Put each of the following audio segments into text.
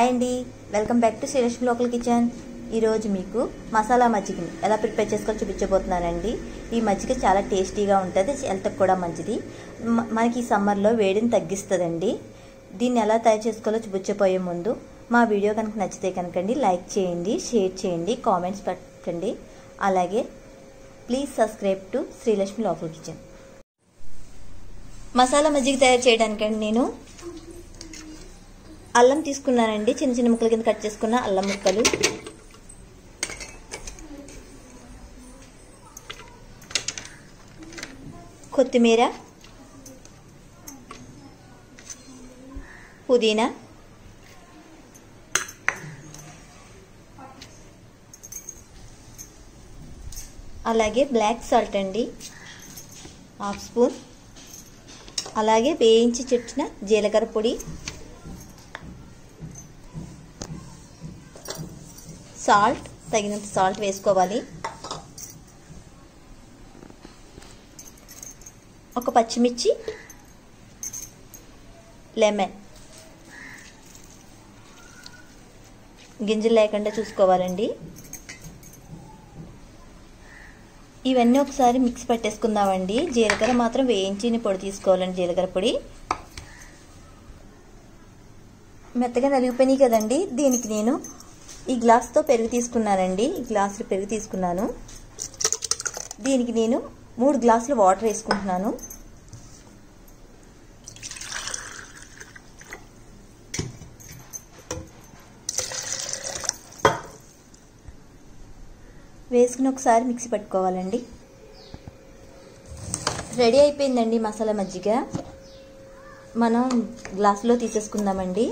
hi అండి welcome back to Srilakshmi local kitchen ఈరోజు మీకు మసాలా మజ్జిగని ఎలా ప్రిపేర్ చేసుకోవాలో చూపించబోతున్నానండి ఈ మజ్జిగ చాలా టేస్టీగా ఉంటుంది హెల్త్కి కూడా మంచిది మ- మనకి ఈ సమ్మర్లో వేడిని తగ్గిస్తుందండి దీన్ని ఎలా తయారు చేసుకోవాలో చూపించబోయే ముందు మా వీడియో కనుక నచ్చితే కనుకండి లైక్ చేయండి షేర్ చేయండి కామెంట్స్ పెట్టండి అలాగే please subscribe to Srilakshmi local kitchen masala మజ్జిగ తయారు చేయడానికండి నేను అల్లం తీసుకున్నానండి చిన్న చిన్న ముక్కల కింద కట్ చేసుకున్న అల్లం ముక్కలు కొత్తిమీర పుదీనా అలాగే బ్లాక్ సాల్ట్ అండి హాఫ్ స్పూన్ అలాగే వేయించి చుట్టిన జీలకర్ర పొడి సాల్ట్ తగినంత సాల్ట్ వేసుకోవాలి ఒక పచ్చిమిర్చి లెమన్ గింజలు లేకుండా చూసుకోవాలండి ఇవన్నీ ఒకసారి మిక్స్ పెట్టేసుకుందామండి జీలకర్ర మాత్రం వేయించి పొడి తీసుకోవాలండి జీలకర్ర పొడి మెత్తగా నలిగిపోయినాయి కదండి దీనికి నేను ఈ గ్లాస్తో పెరుగు తీసుకున్నానండి ఈ గ్లాసులు పెరుగు తీసుకున్నాను దీనికి నేను మూడు గ్లాసులు వాటర్ వేసుకుంటున్నాను వేసుకుని ఒకసారి మిక్సీ పట్టుకోవాలండి రెడీ అయిపోయిందండి మసాలా మజ్జిగ మనం గ్లాసులో తీసేసుకుందామండి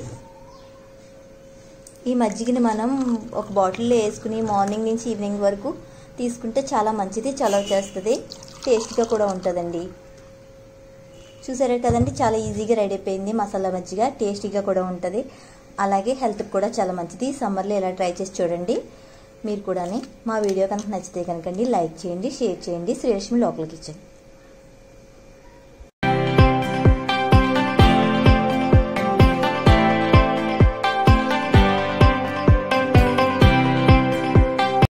ఈ మజ్జిగని మనం ఒక బాటిల్లో వేసుకుని మార్నింగ్ నుంచి ఈవినింగ్ వరకు తీసుకుంటే చాలా మంచిది చలవ చేస్తుంది టేస్ట్గా కూడా ఉంటుందండి చూసారే కదండి చాలా ఈజీగా రెడీ అయిపోయింది మసాలా మజ్జిగ టేస్టీగా కూడా ఉంటుంది అలాగే హెల్త్కి కూడా చాలా మంచిది సమ్మర్లో ఇలా ట్రై చేసి చూడండి మీరు కూడా మా వీడియో కనుక నచ్చితే కనుకండి లైక్ చేయండి షేర్ చేయండి శ్రీలక్ష్మి లోపల కిచెన్